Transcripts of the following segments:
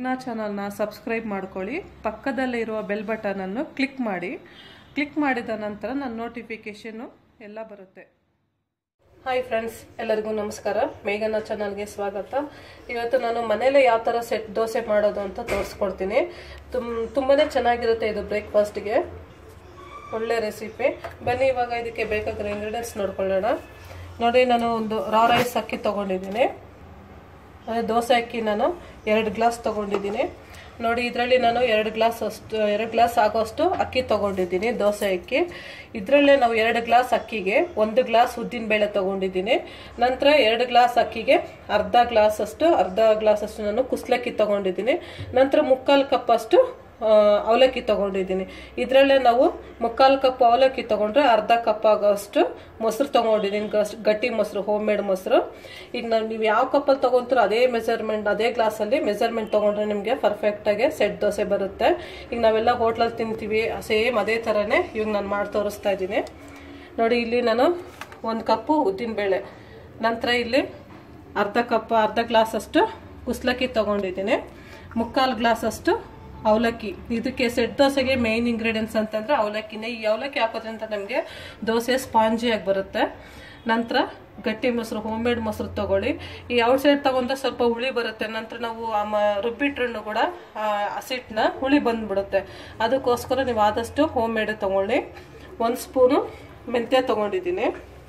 ಇನ್ನ ಚಾನಲ್ನ ಸಬ್ಸ್ಕ್ರೈಬ್ ಮಾಡ್ಕೊಳ್ಳಿ ಪಕ್ಕದಲ್ಲೇ ಇರುವ ಬೆಲ್ ಬಟನನ್ನು ಕ್ಲಿಕ್ ಮಾಡಿ ಕ್ಲಿಕ್ ಮಾಡಿದ ನಂತರ ನನ್ನ ನೋಟಿಫಿಕೇಶನ್ನು ಎಲ್ಲ ಬರುತ್ತೆ ಹಾಯ್ ಫ್ರೆಂಡ್ಸ್ ಎಲ್ಲರಿಗೂ ನಮಸ್ಕಾರ ಮೇಘನ ಚಾನಲ್ಗೆ ಸ್ವಾಗತ ಇವತ್ತು ನಾನು ಮನೇಲೆ ಯಾವ ಥರ ಸೆಟ್ ದೋಸೆ ಮಾಡೋದು ಅಂತ ತೋರಿಸ್ಕೊಡ್ತೀನಿ ತುಮ್ ತುಂಬಾ ಚೆನ್ನಾಗಿರುತ್ತೆ ಇದು ಬ್ರೇಕ್ಫಾಸ್ಟ್ಗೆ ಒಳ್ಳೆ ರೆಸಿಪಿ ಬನ್ನಿ ಇವಾಗ ಇದಕ್ಕೆ ಬೇಕಾಗಿರೋ ಇಂಗ್ರೀಡಿಯೆಂಟ್ಸ್ ನೋಡ್ಕೊಳ್ಳೋಣ ನೋಡಿ ನಾನು ಒಂದು ರಾ ರೈಸ್ ಅಕ್ಕಿ ತೊಗೊಂಡಿದ್ದೀನಿ ಅದೇ ದೋಸೆ ಅಕ್ಕಿ ನಾನು ಎರಡು ಗ್ಲಾಸ್ ತೊಗೊಂಡಿದ್ದೀನಿ ನೋಡಿ ಇದರಲ್ಲಿ ನಾನು ಎರಡು ಗ್ಲಾಸ್ ಅಷ್ಟು ಎರಡು ಗ್ಲಾಸ್ ಆಗೋಷ್ಟು ಅಕ್ಕಿ ತೊಗೊಂಡಿದ್ದೀನಿ ದೋಸೆ ಅಕ್ಕಿ ಇದರಲ್ಲೇ ನಾವು ಎರಡು ಗ್ಲಾಸ್ ಅಕ್ಕಿಗೆ ಒಂದು ಗ್ಲಾಸ್ ಉದ್ದಿನ ಬೇಳೆ ತೊಗೊಂಡಿದ್ದೀನಿ ನಂತರ ಎರಡು ಗ್ಲಾಸ್ ಅಕ್ಕಿಗೆ ಅರ್ಧ ಗ್ಲಾಸ್ ಅಷ್ಟು ಅರ್ಧ ಗ್ಲಾಸ್ ಅಷ್ಟು ನಾನು ಕುಸ್ಲಕ್ಕಿ ತೊಗೊಂಡಿದ್ದೀನಿ ನಂತರ ಮುಕ್ಕಾಲು ಕಪ್ ಅಷ್ಟು ಅವಲಕ್ಕಿ ತೊಗೊಂಡಿದ್ದೀನಿ ಇದರಲ್ಲೇ ನಾವು ಮುಕ್ಕಾಲು ಕಪ್ ಅವಲಕ್ಕಿ ತೊಗೊಂಡ್ರೆ ಅರ್ಧ ಕಪ್ ಆಗೋಷ್ಟು ಮೊಸರು ತೊಗೊಂಡಿದ್ದೀನಿ ಗಟ್ಟಿ ಮೊಸರು ಹೋಮ್ ಮೇಡ್ ಮೊಸರು ಈಗ ನಾವು ನೀವು ಯಾವ ಕಪ್ಪಲ್ಲಿ ತೊಗೊಂತೀರೋ ಅದೇ ಮೆಜರ್ಮೆಂಟ್ ಅದೇ ಗ್ಲಾಸಲ್ಲಿ ಮೆಜರ್ಮೆಂಟ್ ತೊಗೊಂಡ್ರೆ ನಿಮಗೆ ಪರ್ಫೆಕ್ಟಾಗಿ ಸೆಟ್ ದೋಸೆ ಬರುತ್ತೆ ಈಗ ನಾವೆಲ್ಲ ಹೋಟ್ಲಲ್ಲಿ ತಿಂತೀವಿ ಸೇಮ್ ಅದೇ ಥರನೇ ಇವಾಗ ನಾನು ಮಾಡಿ ತೋರಿಸ್ತಾ ಇದ್ದೀನಿ ನೋಡಿ ಇಲ್ಲಿ ನಾನು ಒಂದು ಕಪ್ಪು ಉದ್ದಿನಬೇಳೆ ನಂತರ ಇಲ್ಲಿ ಅರ್ಧ ಕಪ್ ಅರ್ಧ ಗ್ಲಾಸ್ ಅಷ್ಟು ಕುಸ್ಲಕ್ಕಿ ತೊಗೊಂಡಿದ್ದೀನಿ ಮುಕ್ಕಾಲು ಗ್ಲಾಸ್ ಅಷ್ಟು ಅವಲಕ್ಕಿ ಇದಕ್ಕೆ ಸೆಟ್ ದೋಸೆಗೆ ಮೇನ್ ಇಂಗ್ರೀಡಿಯೆಂಟ್ಸ್ ಅಂತಂದ್ರೆ ಅವಲಕ್ಕಿನೇ ಈ ಅವಲಕ್ಕಿ ಹಾಕೋದ್ರಿಂದ ನಮಗೆ ದೋಸೆ ಸ್ಪಾಂಜಿಯಾಗಿ ಬರುತ್ತೆ ನಂತರ ಗಟ್ಟಿ ಮೊಸರು ಹೋಮ್ ಮೇಡ್ ಮೊಸರು ತಗೊಳ್ಳಿ ಈ ಔಟ್ ಸೈಡ್ ತಗೊಂಡ್ರೆ ಸ್ವಲ್ಪ ಹುಳಿ ಬರುತ್ತೆ ನಂತರ ನಾವು ರುಬ್ಬಿಟ್ರೂ ಕೂಡ ಹಸಿಟ್ಟನ್ನ ಹುಳಿ ಬಂದ್ಬಿಡುತ್ತೆ ಅದಕ್ಕೋಸ್ಕರ ನೀವು ಆದಷ್ಟು ಹೋಮ್ ಮೇಡ್ ತಗೊಳ್ಳಿ ಒಂದು ಸ್ಪೂನು ಮೆಂತ್ಯ ತೊಗೊಂಡಿದ್ದೀನಿ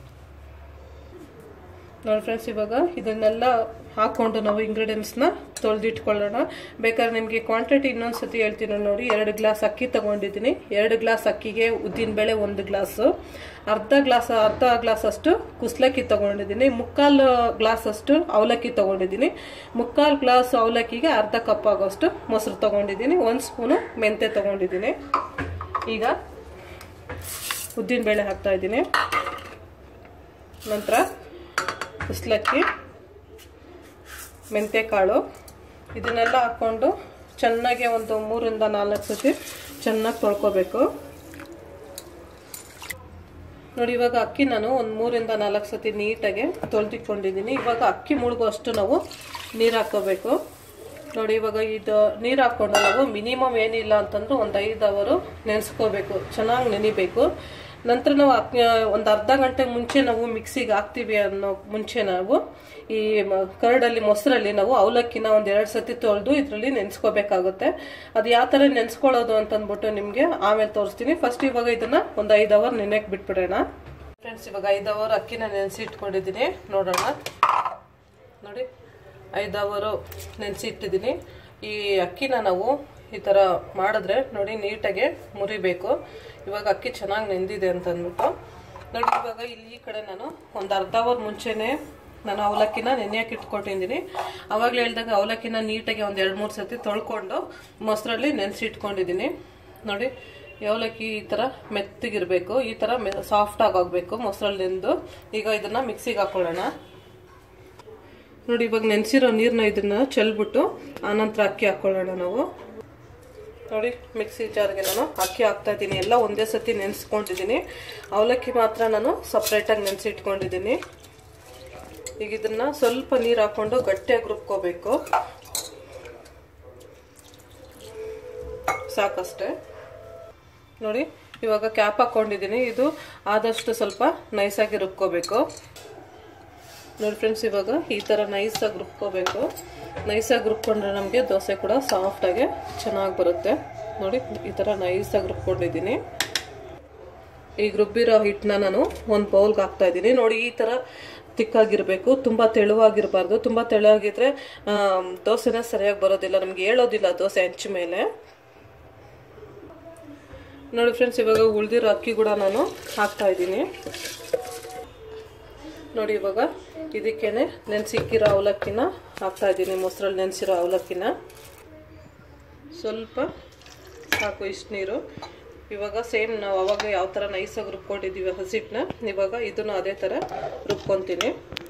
ನೋಡಿ ಫ್ರೆಂಡ್ಸ್ ಇವಾಗ ಇದನ್ನೆಲ್ಲ ಹಾಕ್ಕೊಂಡು ನಾವು ಇಂಗ್ರೀಡಿಯೆಂಟ್ಸ್ನ ತೊಳೆದಿಟ್ಕೊಳ್ಳೋಣ ಬೇಕಾದ್ರೆ ನಿಮಗೆ ಕ್ವಾಂಟಿಟಿ ಇನ್ನೊಂದು ಸತಿ ಹೇಳ್ತೀನಿ ನೋಡಿ ಎರಡು ಗ್ಲಾಸ್ ಅಕ್ಕಿ ತೊಗೊಂಡಿದ್ದೀನಿ ಎರಡು ಗ್ಲಾಸ್ ಅಕ್ಕಿಗೆ ಉದ್ದಿನಬೇಳೆ ಒಂದು ಗ್ಲಾಸು ಅರ್ಧ ಗ್ಲಾಸ್ ಅರ್ಧ ಗ್ಲಾಸ್ ಅಷ್ಟು ಕುಸ್ಲಕ್ಕಿ ತೊಗೊಂಡಿದ್ದೀನಿ ಮುಕ್ಕಾಲು ಗ್ಲಾಸ್ ಅಷ್ಟು ಅವಲಕ್ಕಿ ತೊಗೊಂಡಿದ್ದೀನಿ ಮುಕ್ಕಾಲು ಗ್ಲಾಸ್ ಅವಲಕ್ಕಿಗೆ ಅರ್ಧ ಕಪ್ ಆಗೋಷ್ಟು ಮೊಸರು ತೊಗೊಂಡಿದ್ದೀನಿ ಒಂದು ಸ್ಪೂನು ಮೆಂತೆ ತೊಗೊಂಡಿದ್ದೀನಿ ಈಗ ಉದ್ದಿನಬೇಳೆ ಹಾಕ್ತಾ ಇದ್ದೀನಿ ನಂತರ ಕುಸ್ಲಕ್ಕಿ ಮೆಂತ್ಯಕಾಳು ಇದನ್ನೆಲ್ಲ ಹಾಕ್ಕೊಂಡು ಚೆನ್ನಾಗಿ ಒಂದು ಮೂರಿಂದ ನಾಲ್ಕು ಸತಿ ಚೆನ್ನಾಗಿ ತೊಳ್ಕೊಬೇಕು ನೋಡಿ ಇವಾಗ ಅಕ್ಕಿ ನಾನು ಒಂದು ಮೂರಿಂದ ನಾಲ್ಕು ಸತಿ ನೀಟಾಗಿ ತೊಳೆದಿಟ್ಕೊಂಡಿದ್ದೀನಿ ಇವಾಗ ಅಕ್ಕಿ ಮುಳುಗೋ ಅಷ್ಟು ನಾವು ನೀರು ಹಾಕೋಬೇಕು ನೋಡಿ ಇವಾಗ ಇದು ನೀರು ಹಾಕ್ಕೊಂಡು ನಾವು ಮಿನಿಮಮ್ ಏನಿಲ್ಲ ಅಂತಂದ್ರೂ ಒಂದು ಐದು ಅವರು ನೆನೆಸ್ಕೋಬೇಕು ಚೆನ್ನಾಗಿ ನೆನಿಬೇಕು ನಂತರ ನಾವು ಒಂದು ಅರ್ಧ ಗಂಟೆ ಮುಂಚೆ ನಾವು ಮಿಕ್ಸಿಗೆ ಹಾಕ್ತೀವಿ ಅನ್ನೋ ಮುಂಚೆ ನಾವು ಈ ಕರಡಲ್ಲಿ ಮೊಸರಲ್ಲಿ ನಾವು ಅವಲಕ್ಕಿನ ಒಂದು ಎರಡು ಸತಿ ತೊಳೆದು ಇದರಲ್ಲಿ ನೆನೆಸ್ಕೋಬೇಕಾಗುತ್ತೆ ಅದು ಯಾವ ಥರ ನೆನೆಸ್ಕೊಳ್ಳೋದು ಅಂತಂದ್ಬಿಟ್ಟು ನಿಮಗೆ ಆಮೇಲೆ ತೋರಿಸ್ತೀನಿ ಫಸ್ಟ್ ಇವಾಗ ಇದನ್ನ ಒಂದು ಐದು ಅವರ್ ನೆನೆಯಕ್ಕೆ ಬಿಟ್ಬಿಡೋಣ ಫ್ರೆಂಡ್ಸ್ ಇವಾಗ ಐದು ಅವರ್ ಅಕ್ಕಿನ ನೆನೆಸಿ ಇಟ್ಕೊಂಡಿದ್ದೀನಿ ನೋಡೋಣ ನೋಡಿ ಐದು ಅವರು ನೆನೆಸಿ ಇಟ್ಟಿದ್ದೀನಿ ಈ ಅಕ್ಕಿನ ನಾವು ಈ ಥರ ಮಾಡಿದ್ರೆ ನೋಡಿ ನೀಟಾಗಿ ಮುರಿಬೇಕು ಇವಾಗ ಅಕ್ಕಿ ಚೆನ್ನಾಗಿ ನೆಂದಿದೆ ಅಂತ ಅಂದ್ಬಿಟ್ಟು ನೋಡಿ ಇವಾಗ ಇಲ್ಲಿ ಈ ಕಡೆ ನಾನು ಒಂದು ಅರ್ಧ ಅವರ್ ಮುಂಚೆನೆ ನಾನು ಅವಲಕ್ಕಿನ ನೆನೆಯಕ್ಕೆ ಇಟ್ಕೊಟ್ಟಿದ್ದೀನಿ ಅವಾಗಲೇ ಹೇಳಿದಾಗ ಅವಲಕ್ಕಿನ ನೀಟಾಗಿ ಒಂದು ಎರಡು ಮೂರು ಸತಿ ತೊಳ್ಕೊಂಡು ಮೊಸರಲ್ಲಿ ನೆನೆಸಿ ಇಟ್ಕೊಂಡಿದ್ದೀನಿ ನೋಡಿ ಅವಲಕ್ಕಿ ಈ ಥರ ಮೆತ್ತಗಿರಬೇಕು ಈ ಥರ ಸಾಫ್ಟ್ ಆಗೋಗ್ಬೇಕು ಮೊಸರಲ್ಲಿ ನೆಂದು ಈಗ ಇದನ್ನ ಮಿಕ್ಸಿಗೆ ಹಾಕೊಳ್ಳೋಣ ನೋಡಿ ಇವಾಗ ನೆನೆಸಿರೋ ನೀರನ್ನ ಇದನ್ನ ಚೆಲ್ಬಿಟ್ಟು ಆನಂತರ ಅಕ್ಕಿ ಹಾಕೊಳ್ಳೋಣ ನಾವು ನೋಡಿ ಮಿಕ್ಸಿ ಜಾರ್ಗೆ ನಾನು ಅಕ್ಕಿ ಹಾಕ್ತಾ ಇದ್ದೀನಿ ಎಲ್ಲ ಒಂದೇ ಸತಿ ನೆನೆಸ್ಕೊಂಡಿದ್ದೀನಿ ಅವಲಕ್ಕಿ ಮಾತ್ರ ನಾನು ಸಪ್ರೇಟಾಗಿ ನೆನೆಸಿ ಇಟ್ಕೊಂಡಿದ್ದೀನಿ ಈಗ ಇದನ್ನ ಸ್ವಲ್ಪ ನೀರು ಹಾಕೊಂಡು ಗಟ್ಟಿಯಾಗಿ ರುಬ್ಕೋಬೇಕು ಸಾಕಷ್ಟೇ ನೋಡಿ ಇವಾಗ ಕ್ಯಾಪ್ ಹಾಕೊಂಡಿದ್ದೀನಿ ಇದು ಆದಷ್ಟು ಸ್ವಲ್ಪ ನೈಸಾಗಿ ರುಬ್ಕೋಬೇಕು ನೋಡಿ ಫ್ರೆಂಡ್ಸ್ ಇವಾಗ ಈ ಥರ ನೈಸಾಗಿ ರುಬ್ಕೋಬೇಕು ನೈಸಾಗಿ ರುಬ್ಕೊಂಡ್ರೆ ನಮಗೆ ದೋಸೆ ಕೂಡ ಸಾಫ್ಟಾಗಿ ಚೆನ್ನಾಗಿ ಬರುತ್ತೆ ನೋಡಿ ಈ ಥರ ನೈಸಾಗಿ ರುಬ್ಕೊಂಡಿದ್ದೀನಿ ಈಗ ರುಬ್ಬಿರೋ ಹಿಟ್ಟನ್ನ ನಾನು ಒಂದು ಬೌಲ್ಗೆ ಹಾಕ್ತಾ ಇದ್ದೀನಿ ನೋಡಿ ಈ ಥರ ತಿಕ್ಕಾಗಿರಬೇಕು ತುಂಬ ತೆಳುವಾಗಿರಬಾರ್ದು ತುಂಬ ತೆಳುವಾಗಿದ್ರೆ ದೋಸೆನ ಸರಿಯಾಗಿ ಬರೋದಿಲ್ಲ ನಮ್ಗೆ ಹೇಳೋದಿಲ್ಲ ದೋಸೆ ಹಂಚ ಮೇಲೆ ನೋಡಿ ಫ್ರೆಂಡ್ಸ್ ಇವಾಗ ಉಳಿದಿರೋ ಅಕ್ಕಿ ಕೂಡ ನಾನು ಹಾಕ್ತಾ ಇದ್ದೀನಿ ನೋಡಿ ಇವಾಗ ಇದಕ್ಕೇನೆ ನೆನೆಸಿಕ್ಕಿರೋ ಅವಲಕ್ಕಿನ ಹಾಕ್ತಾ ಇದ್ದೀನಿ ಮೊಸರಲ್ಲಿ ನೆನೆಸಿರೋ ಅವಲಕ್ಕಿನ ಸ್ವಲ್ಪ ಸಾಕು ಇಷ್ಟು ನೀರು ಇವಾಗ ಸೇಮ್ ನಾವು ಅವಾಗ ಯಾವ ಥರ ನೈಸಾಗಿ ರುಬ್ಕೊಂಡಿದ್ದೀವಿ ಹಸಿಟ್ಟನ್ನ ಇವಾಗ ಇದನ್ನು ಅದೇ ಥರ ರುಬ್ಕೊತೀನಿ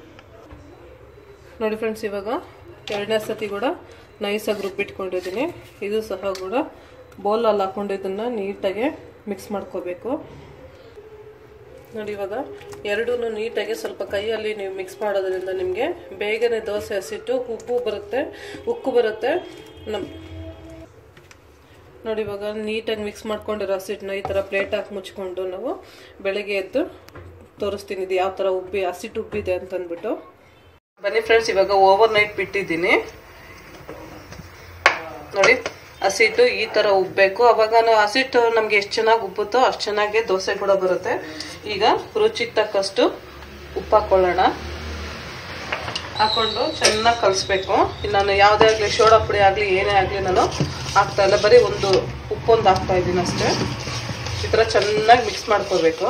ನೋಡಿ ಫ್ರೆಂಡ್ಸ್ ಇವಾಗ ಎರಡನೇ ಸತಿ ಕೂಡ ನೈಸಾಗಿ ರುಬ್ಬಿಟ್ಕೊಂಡಿದ್ದೀನಿ ಇದು ಸಹ ಕೂಡ ಬೌಲಲ್ಲಿ ಹಾಕೊಂಡು ಇದನ್ನು ನೀಟಾಗಿ ಮಿಕ್ಸ್ ಮಾಡ್ಕೋಬೇಕು ನೋಡಿ ಇವಾಗ ಎರಡೂ ನೀಟಾಗಿ ಸ್ವಲ್ಪ ಕೈಯಲ್ಲಿ ನೀವು ಮಿಕ್ಸ್ ಮಾಡೋದ್ರಿಂದ ನಿಮಗೆ ಬೇಗನೆ ದೋಸೆ ಹಸಿಟ್ಟು ಉಪ್ಪು ಬರುತ್ತೆ ಉಕ್ಕು ಬರುತ್ತೆ ನಮ್ ನೋಡಿ ಇವಾಗ ನೀಟಾಗಿ ಮಿಕ್ಸ್ ಮಾಡ್ಕೊಂಡಿರೋ ಹಸಿಟ್ಟನ್ನ ಈ ಥರ ಪ್ಲೇಟ್ ಹಾಕಿ ಮುಚ್ಕೊಂಡು ನಾವು ಬೆಳಗ್ಗೆ ಎದ್ದು ತೋರಿಸ್ತೀನಿ ಇದು ಯಾವ ಥರ ಉಬ್ಬಿ ಹಸಿಟ್ಟು ಉಬ್ಬಿದೆ ಅಂತಂದ್ಬಿಟ್ಟು ಬನ್ನಿ ಫ್ರೆಂಡ್ಸ್ ಇವಾಗ ಓವರ್ ನೈಟ್ ಬಿಟ್ಟಿದ್ದೀನಿ ನೋಡಿ ಹಸಿಟ್ಟು ಈ ಥರ ಉಬ್ಬಬೇಕು ಅವಾಗ ನಾವು ಹಸಿಟ್ಟು ನಮ್ಗೆ ಎಷ್ಟು ಚೆನ್ನಾಗಿ ಉಬ್ಬುತ್ತೋ ಅಷ್ಟು ಚೆನ್ನಾಗಿ ದೋಸೆ ಕೂಡ ಬರುತ್ತೆ ಈಗ ರುಚಿಗೆ ತಕ್ಕಷ್ಟು ಉಪ್ಪು ಹಾಕೊಳ್ಳೋಣ ಹಾಕೊಂಡು ಚೆನ್ನಾಗಿ ಕಲಿಸ್ಬೇಕು ನಾನು ಯಾವುದೇ ಆಗಲಿ ಸೋಡಾ ಪುಡಿ ಆಗಲಿ ಏನೇ ಆಗಲಿ ನಾನು ಹಾಕ್ತಾ ಇಲ್ಲ ಬರೀ ಒಂದು ಉಪ್ಪೊಂದು ಹಾಕ್ತಾ ಇದ್ದೀನಿ ಅಷ್ಟೇ ಈ ಥರ ಚೆನ್ನಾಗಿ ಮಿಕ್ಸ್ ಮಾಡ್ಕೋಬೇಕು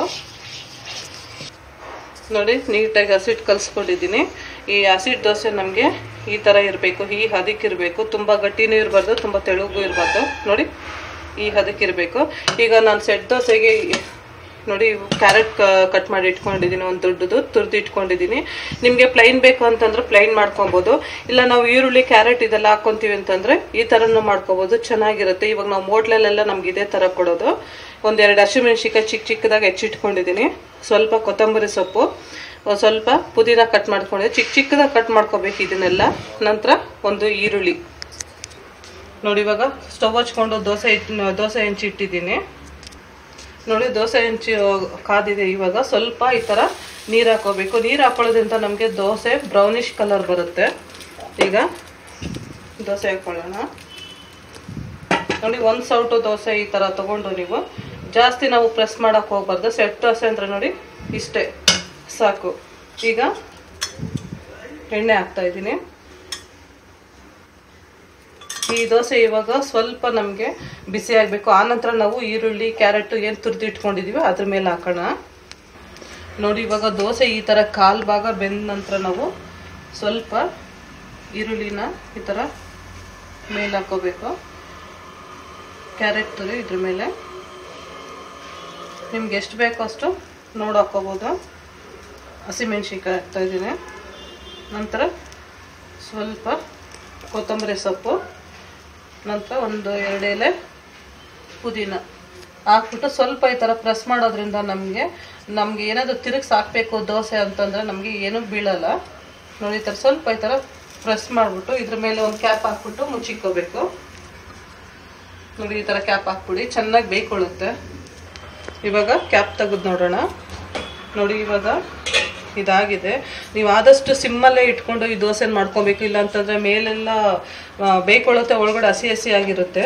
ನೋಡಿ ನೀಟಾಗಿ ಹಸಿಟ್ಟು ಕಲಿಸ್ಕೊಂಡಿದ್ದೀನಿ ಈ ಹಸಿಟ್ಟು ದೋಸೆ ನಮಗೆ ಈ ಥರ ಇರಬೇಕು ಈ ಹದಕ್ಕಿರಬೇಕು ತುಂಬ ಗಟ್ಟಿನೂ ಇರಬಾರ್ದು ತುಂಬ ತೆಳುಗೂ ಇರಬಾರ್ದು ನೋಡಿ ಈ ಹದಕ್ಕಿರಬೇಕು ಈಗ ನಾನು ಸೆಟ್ ದೋಸೆಗೆ ನೋಡಿ ಕ್ಯಾರೆಟ್ ಕಟ್ ಮಾಡಿ ಇಟ್ಕೊಂಡಿದ್ದೀನಿ ಒಂದು ದೊಡ್ಡದು ತುರ್ದು ಇಟ್ಕೊಂಡಿದ್ದೀನಿ ನಿಮಗೆ ಪ್ಲೈನ್ ಬೇಕು ಅಂತಂದ್ರೆ ಪ್ಲೈನ್ ಮಾಡ್ಕೊಬೋದು ಇಲ್ಲ ನಾವು ಈರುಳ್ಳಿ ಕ್ಯಾರೆಟ್ ಇದೆಲ್ಲ ಹಾಕ್ಕೊಂತೀವಿ ಅಂತಂದ್ರೆ ಈ ಥರನೂ ಮಾಡ್ಕೋಬೋದು ಚೆನ್ನಾಗಿರುತ್ತೆ ಇವಾಗ ನಾವು ಮೋಟ್ಲಲ್ಲೆಲ್ಲ ನಮ್ಗೆ ಇದೇ ಥರ ಕೊಡೋದು ಒಂದೆರಡು ಹಸಿಮೆಣ್ಸಿಕಾಯಿ ಚಿಕ್ಕ ಚಿಕ್ಕದಾಗಿ ಹೆಚ್ಚಿಟ್ಕೊಂಡಿದ್ದೀನಿ ಸ್ವಲ್ಪ ಕೊತ್ತಂಬರಿ ಸೊಪ್ಪು ಒಂದ್ ಸ್ವಲ್ಪ ಪುದೀನ ಕಟ್ ಮಾಡ್ಕೊಂಡಿದ್ದೀನಿ ಚಿಕ್ಕ ಚಿಕ್ಕದಾಗಿ ಕಟ್ ಮಾಡ್ಕೋಬೇಕು ಇದನ್ನೆಲ್ಲ ನಂತರ ಒಂದು ಈರುಳ್ಳಿ ನೋಡಿ ಇವಾಗ ಸ್ಟವ್ ಹಚ್ಕೊಂಡು ದೋಸೆ ಇಟ್ಟು ದೋಸೆ ಹೆಂಚಿ ಇಟ್ಟಿದ್ದೀನಿ ನೋಡಿ ದೋಸೆ ಹೆಂಚಿ ಕಾದಿದೆ ಇವಾಗ ಸ್ವಲ್ಪ ಈ ಥರ ನೀರು ಹಾಕೋಬೇಕು ನೀರು ಹಾಕೊಳ್ಳೋದ್ರಿಂದ ನಮಗೆ ದೋಸೆ ಬ್ರೌನಿಷ್ ಕಲರ್ ಬರುತ್ತೆ ಈಗ ದೋಸೆ ಹಾಕೊಳ್ಳೋಣ ನೋಡಿ ಒಂದು ಸೌಟು ದೋಸೆ ಈ ಥರ ತಗೊಂಡು ನೀವು ಜಾಸ್ತಿ ನಾವು ಪ್ರೆಸ್ ಮಾಡೋಕೆ ಹೋಗ್ಬಾರ್ದು ಸೆಟ್ ದೋಸೆ ಅಂದರೆ ನೋಡಿ ಇಷ್ಟೇ ಸಾಕು ಈಗ ಎಣ್ಣೆ ಹಾಕ್ತಾ ಇದ್ದೀನಿ ಈ ದೋಸೆ ಇವಾಗ ಸ್ವಲ್ಪ ನಮಗೆ ಬಿಸಿ ಆಗಬೇಕು ಆನಂತರ ನಾವು ಈರುಳ್ಳಿ ಕ್ಯಾರೆಟ್ ಏನು ತುರಿದು ಇಟ್ಕೊಂಡಿದ್ದೀವಿ ಅದ್ರ ಮೇಲೆ ಹಾಕೋಣ ನೋಡಿ ಇವಾಗ ದೋಸೆ ಈ ಥರ ಕಾಲು ಭಾಗ ಬೆಂದ ನಂತರ ನಾವು ಸ್ವಲ್ಪ ಈರುಳ್ಳಿನ ಈ ಥರ ಮೇಲೆ ಹಾಕೋಬೇಕು ಕ್ಯಾರೆಟ್ ತುರಿ ಇದ್ರ ಮೇಲೆ ನಿಮ್ಗೆ ಎಷ್ಟು ಬೇಕೋ ಅಷ್ಟು ನೋಡಿ ಹಾಕೋಬೋದು ಹಸಿಮೆಣ್ಸಿನ್ಕಾಯಿ ಹಾಕ್ತಾಯಿದ್ದೀನಿ ನಂತರ ಸ್ವಲ್ಪ ಕೊತ್ತಂಬರಿ ಸೊಪ್ಪು ನಂತರ ಒಂದು ಎರಡು ಎಲೆ ಪುದೀನ ಹಾಕ್ಬಿಟ್ಟು ಸ್ವಲ್ಪ ಈ ಥರ ಪ್ರೆಸ್ ಮಾಡೋದ್ರಿಂದ ನಮಗೆ ನಮಗೆ ಏನಾದರೂ ತಿರುಗಿಸಿ ಹಾಕಬೇಕು ದೋಸೆ ಅಂತಂದರೆ ನಮಗೆ ಏನೂ ಬೀಳಲ್ಲ ನೋಡಿ ಈ ಥರ ಸ್ವಲ್ಪ ಈ ಥರ ಪ್ರೆಸ್ ಮಾಡಿಬಿಟ್ಟು ಇದ್ರ ಮೇಲೆ ಒಂದು ಕ್ಯಾಪ್ ಹಾಕ್ಬಿಟ್ಟು ಮುಚ್ಚಿಕ್ಕೋಬೇಕು ನೋಡಿ ಈ ಥರ ಕ್ಯಾಪ್ ಹಾಕ್ಬಿಡಿ ಚೆನ್ನಾಗಿ ಬೇಯ್ಕೊಳ್ಳುತ್ತೆ ಇವಾಗ ಕ್ಯಾಪ್ ತೆಗೆದು ನೋಡೋಣ ನೋಡಿ ಇವಾಗ ಇದಾಗಿದೆ ನೀವು ಆದಷ್ಟು ಸಿಮ್ಮಲ್ಲೇ ಇಟ್ಕೊಂಡು ಈ ದೋಸೆನ ಮಾಡ್ಕೊಬೇಕು ಇಲ್ಲ ಅಂತಂದರೆ ಮೇಲೆಲ್ಲ ಆ, ಬೇಯ್ಕೊಳ್ಳುತ್ತೆ ಒಳಗಡೆ ಹಸಿ ಹಸಿ ಆಗಿರುತ್ತೆ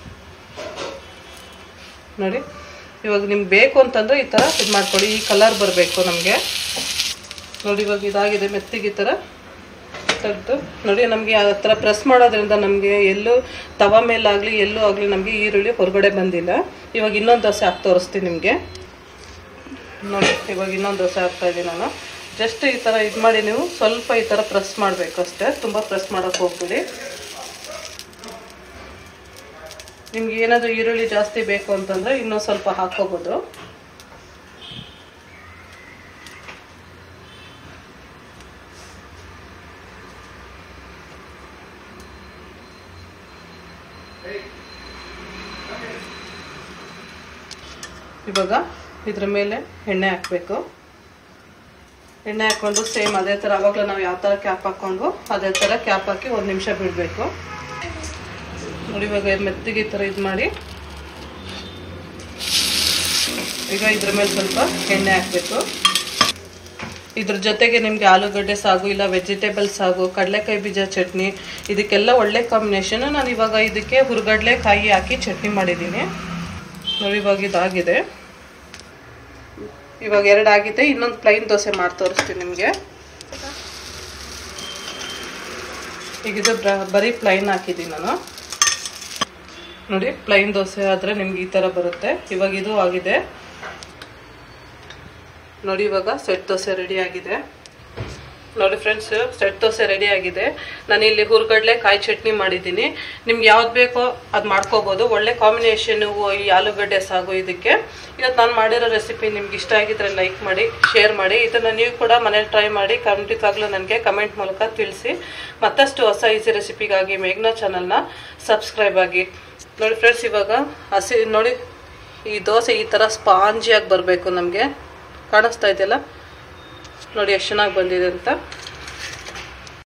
ನೋಡಿ ಇವಾಗ ನಿಮ್ಗೆ ಬೇಕು ಅಂತಂದರೆ ಈ ಥರ ಇದು ಮಾಡ್ಕೊಳ್ಳಿ ಈ ಕಲರ್ ಬರಬೇಕು ನಮಗೆ ನೋಡಿ ಇವಾಗ ಇದಾಗಿದೆ ಮೆತ್ತಿಗೆ ಈ ಥರ ತೆಗೆದು ನೋಡಿ ನಮಗೆ ಆ ಥರ ಪ್ರೆಸ್ ಮಾಡೋದ್ರಿಂದ ನಮಗೆ ಎಲ್ಲೂ ತವ ಮೇಲಾಗಲಿ ಎಲ್ಲೂ ಆಗಲಿ ನಮಗೆ ಈರುಳ್ಳಿ ಹೊರಗಡೆ ಬಂದಿಲ್ಲ ಇವಾಗ ಇನ್ನೊಂದು ದೋಸೆ ಹಾಕಿ ತೋರಿಸ್ತೀನಿ ನಿಮಗೆ ನೋಡಿ ಇವಾಗ ಇನ್ನೊಂದು ದೋಸೆ ಹಾಕ್ತಾ ಇದ್ದೀನಿ ನಾನು ಜಸ್ಟ್ ಈ ಥರ ಇದು ಮಾಡಿ ನೀವು ಸ್ವಲ್ಪ ಈ ಥರ ಪ್ರೆಸ್ ಮಾಡಬೇಕು ಅಷ್ಟೇ ತುಂಬ ಪ್ರೆಸ್ ಮಾಡೋಕ್ಕೆ ಹೋಗ್ಬಿಡಿ ನಿಮ್ಗೆ ಏನಾದರೂ ಈರುಳ್ಳಿ ಜಾಸ್ತಿ ಬೇಕು ಅಂತಂದರೆ ಇನ್ನೂ ಸ್ವಲ್ಪ ಹಾಕೋಬೋದು ಇವಾಗ ಇದ್ರ ಮೇಲೆ ಎಣ್ಣೆ ಹಾಕಬೇಕು ಎಣ್ಣೆ ಹಾಕ್ಕೊಂಡು ಸೇಮ್ ಅದೇ ಥರ ಅವಾಗಲೇ ನಾವು ಯಾವ ಥರ ಕ್ಯಾಪ್ ಹಾಕ್ಕೊಂಡು ಅದೇ ಥರ ಕ್ಯಾಪ್ ಹಾಕಿ ಒಂದು ನಿಮಿಷ ಬಿಡಬೇಕು ನೋಡಿ ಇವಾಗ ಮೆತ್ತಿಗೆ ಈ ಥರ ಇದು ಮಾಡಿ ಈಗ ಇದ್ರ ಮೇಲೆ ಸ್ವಲ್ಪ ಎಣ್ಣೆ ಹಾಕಬೇಕು ಇದ್ರ ಜೊತೆಗೆ ನಿಮಗೆ ಆಲೂಗಡ್ಡೆ ಸಾಗು ಇಲ್ಲ ವೆಜಿಟೇಬಲ್ ಸಾಗು ಕಡಲೆಕಾಯಿ ಬೀಜ ಚಟ್ನಿ ಇದಕ್ಕೆಲ್ಲ ಒಳ್ಳೆ ಕಾಂಬಿನೇಷನ್ ನಾನು ಇವಾಗ ಇದಕ್ಕೆ ಹುರ್ಗಡ್ಲೆ ಕಾಯಿ ಹಾಕಿ ಚಟ್ನಿ ಮಾಡಿದ್ದೀನಿ ನೋಡಿ ಇವಾಗ ಇದಾಗಿದೆ ಇವಾಗ ಎರಡು ಆಗಿದೆ ಇನ್ನೊಂದು ಪ್ಲೈನ್ ದೋಸೆ ಮಾಡಿ ತೋರಿಸ್ತೀನಿ ನಿಮಗೆ ಈಗ ಇದು ಬ್ರ- ಬರೀ ಪ್ಲೈನ್ ಹಾಕಿದ್ದೀನಿ ನಾನು ನೋಡಿ ಪ್ಲೈನ್ ದೋಸೆ ಆದರೆ ನಿಮ್ಗೆ ಈ ಥರ ಬರುತ್ತೆ ಇವಾಗ ಇದು ಆಗಿದೆ ನೋಡಿ ಇವಾಗ ಸೆಟ್ ದೋಸೆ ರೆಡಿ ಆಗಿದೆ ನೋಡಿ ಫ್ರೆಂಡ್ಸ್ ಸೆಟ್ ದೋಸೆ ರೆಡಿ ಆಗಿದೆ ನಾನು ಇಲ್ಲಿ ಹುರ್ಗಡ್ಲೆ ಕಾಯಿ ಚಟ್ನಿ ಮಾಡಿದ್ದೀನಿ ನಿಮ್ಗೆ ಯಾವ್ದು ಬೇಕೋ ಅದು ಮಾಡ್ಕೋಬೋದು ಒಳ್ಳೆ ಕಾಂಬಿನೇಷನ್ ಈ ಆಲೂಗಡ್ಡೆ ಸಾಗು ಇದಕ್ಕೆ ಇವತ್ತು ನಾನು ಮಾಡಿರೋ ರೆಸಿಪಿ ನಿಮ್ಗೆ ಇಷ್ಟ ಆಗಿದ್ರೆ ಲೈಕ್ ಮಾಡಿ ಶೇರ್ ಮಾಡಿ ಇದನ್ನು ನೀವು ಕೂಡ ಮನೇಲಿ ಟ್ರೈ ಮಾಡಿ ಖಂಡಿತವಾಗ್ಲೂ ನನಗೆ ಕಮೆಂಟ್ ಮೂಲಕ ತಿಳಿಸಿ ಮತ್ತಷ್ಟು ಹೊಸ ಈಸಿ ರೆಸಿಪಿಗಾಗಿ ಮೇಘ್ನಾ ಚಾನಲ್ನ ಸಬ್ಸ್ಕ್ರೈಬ್ ಆಗಿ ನೋಡಿ ಫ್ರೆಂಡ್ಸ್ ಇವಾಗ ಹಸಿ ನೋಡಿ ಈ ದೋಸೆ ಈ ಥರ ಸ್ಪಾಂಜಿಯಾಗಿ ಬರಬೇಕು ನಮಗೆ ಕಾಣಿಸ್ತಾ ಇದೆಯಲ್ಲ ನೋಡಿ ಎಷ್ಟು ಚೆನ್ನಾಗಿ ಬಂದಿದೆ ಅಂತ